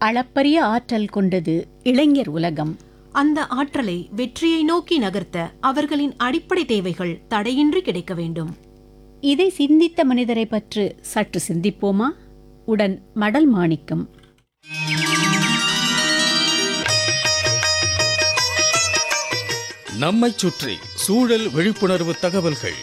அளப்பரிய ஆற்றல் கொண்டது இளைஞர் உலகம் அந்த ஆற்றலை வெற்றியை நோக்கி நகர்த்த அவர்களின் அடிப்படை தேவைகள் தடையின்றி கிடைக்க வேண்டும் இதை சிந்தித்த மனிதரை பற்றி சற்று சிந்திப்போமா உடன் மடல் மாணிக்கம் நம்மைச் சுற்றி சூழல் விழிப்புணர்வு தகவல்கள்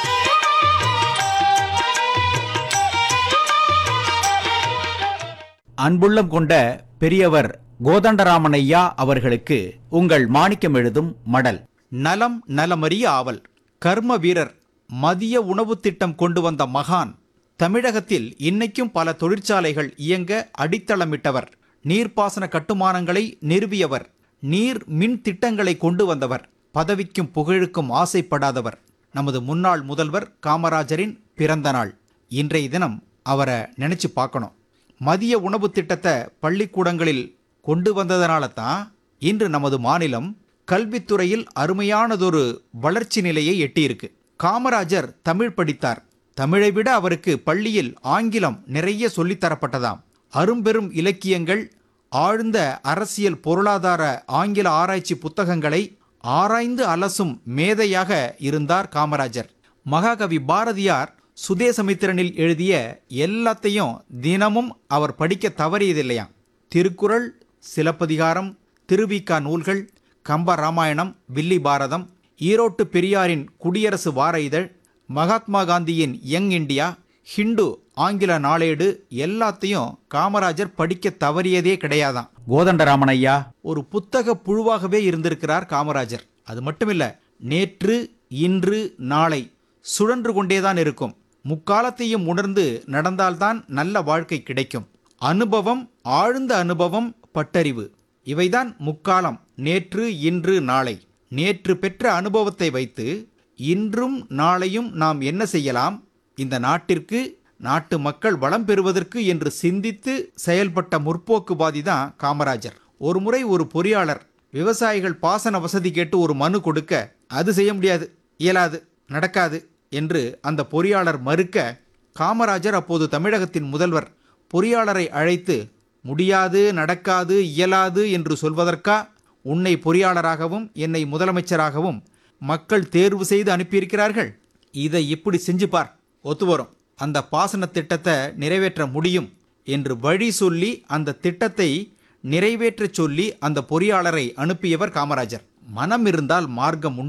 அன்புள்ளம் கொண்ட பெரியவர் கோதண்டராமனையா அவர்களுக்கு உங்கள் மாணிக்கம் எழுதும் மடல் நலம் நலமறிய ஆவல் கர்ம வீரர் மதிய உணவு திட்டம் கொண்டு வந்த மகான் தமிழகத்தில் இன்னைக்கும் பல தொழிற்சாலைகள் இயங்க அடித்தளமிட்டவர் நீர்ப்பாசன கட்டுமானங்களை நிறுவியவர் நீர் மின் திட்டங்களை கொண்டு வந்தவர் பதவிக்கும் புகழுக்கும் ஆசைப்படாதவர் நமது முன்னாள் முதல்வர் காமராஜரின் பிறந்த நாள் இன்றைய தினம் அவரை நினைச்சு பார்க்கணும் மதிய உணவு திட்டத்தை பள்ளிக்கூடங்களில் கொண்டு வந்ததனால தான் இன்று நமது மாநிலம் கல்வித்துறையில் அருமையானதொரு வளர்ச்சி நிலையை எட்டியிருக்கு காமராஜர் தமிழ் படித்தார் தமிழை விட அவருக்கு பள்ளியில் ஆங்கிலம் நிறைய சொல்லித்தரப்பட்டதாம் அரும்பெரும் இலக்கியங்கள் ஆழ்ந்த அரசியல் பொருளாதார ஆங்கில ஆராய்ச்சி புத்தகங்களை ஆராய்ந்து அலசும் மேதையாக இருந்தார் காமராஜர் மகாகவி பாரதியார் சுதேசமித்திரனில் எழுதிய எல்லாத்தையும் தினமும் அவர் படிக்க தவறியதில்லையாம் திருக்குறள் சிலப்பதிகாரம் திருவிக்கா நூல்கள் கம்ப ராமாயணம் வில்லி பாரதம் ஈரோட்டு பெரியாரின் குடியரசு வார இதழ் மகாத்மா காந்தியின் யங் இந்தியா ஹிண்டு ஆங்கில நாளேடு எல்லாத்தையும் காமராஜர் படிக்க தவறியதே கிடையாதாம் கோதண்டராமனையா ஒரு புத்தக புழுவாகவே இருந்திருக்கிறார் காமராஜர் அது மட்டுமில்ல நேற்று இன்று நாளை சுழன்று கொண்டேதான் இருக்கும் முக்காலத்தையும் உணர்ந்து நடந்தால்தான் நல்ல வாழ்க்கை கிடைக்கும் அனுபவம் ஆழ்ந்த அனுபவம் பட்டறிவு இவைதான் முக்காலம் நேற்று இன்று நாளை நேற்று பெற்ற அனுபவத்தை வைத்து இன்றும் நாளையும் நாம் என்ன செய்யலாம் இந்த நாட்டிற்கு நாட்டு மக்கள் வளம் பெறுவதற்கு என்று சிந்தித்து செயல்பட்ட முற்போக்குவாதி தான் காமராஜர் ஒரு முறை ஒரு பொறியாளர் விவசாயிகள் பாசன வசதி கேட்டு ஒரு மனு கொடுக்க அது செய்ய முடியாது இயலாது நடக்காது என்று அந்த பொறியாளர் மறுக்க காமராஜர் அப்போது தமிழகத்தின் முதல்வர் பொறியாளரை அழைத்து முடியாது நடக்காது இயலாது என்று சொல்வதற்கா உன்னை பொறியாளராகவும் என்னை முதலமைச்சராகவும் மக்கள் தேர்வு செய்து அனுப்பியிருக்கிறார்கள் இதை இப்படி செஞ்சு பார் ஒத்து வரும் அந்த பாசன திட்டத்தை நிறைவேற்ற முடியும் என்று வழி சொல்லி அந்த திட்டத்தை நிறைவேற்றச் சொல்லி அந்த பொறியாளரை அனுப்பியவர் காமராஜர் மனம் இருந்தால் மார்க்கம் உண்டு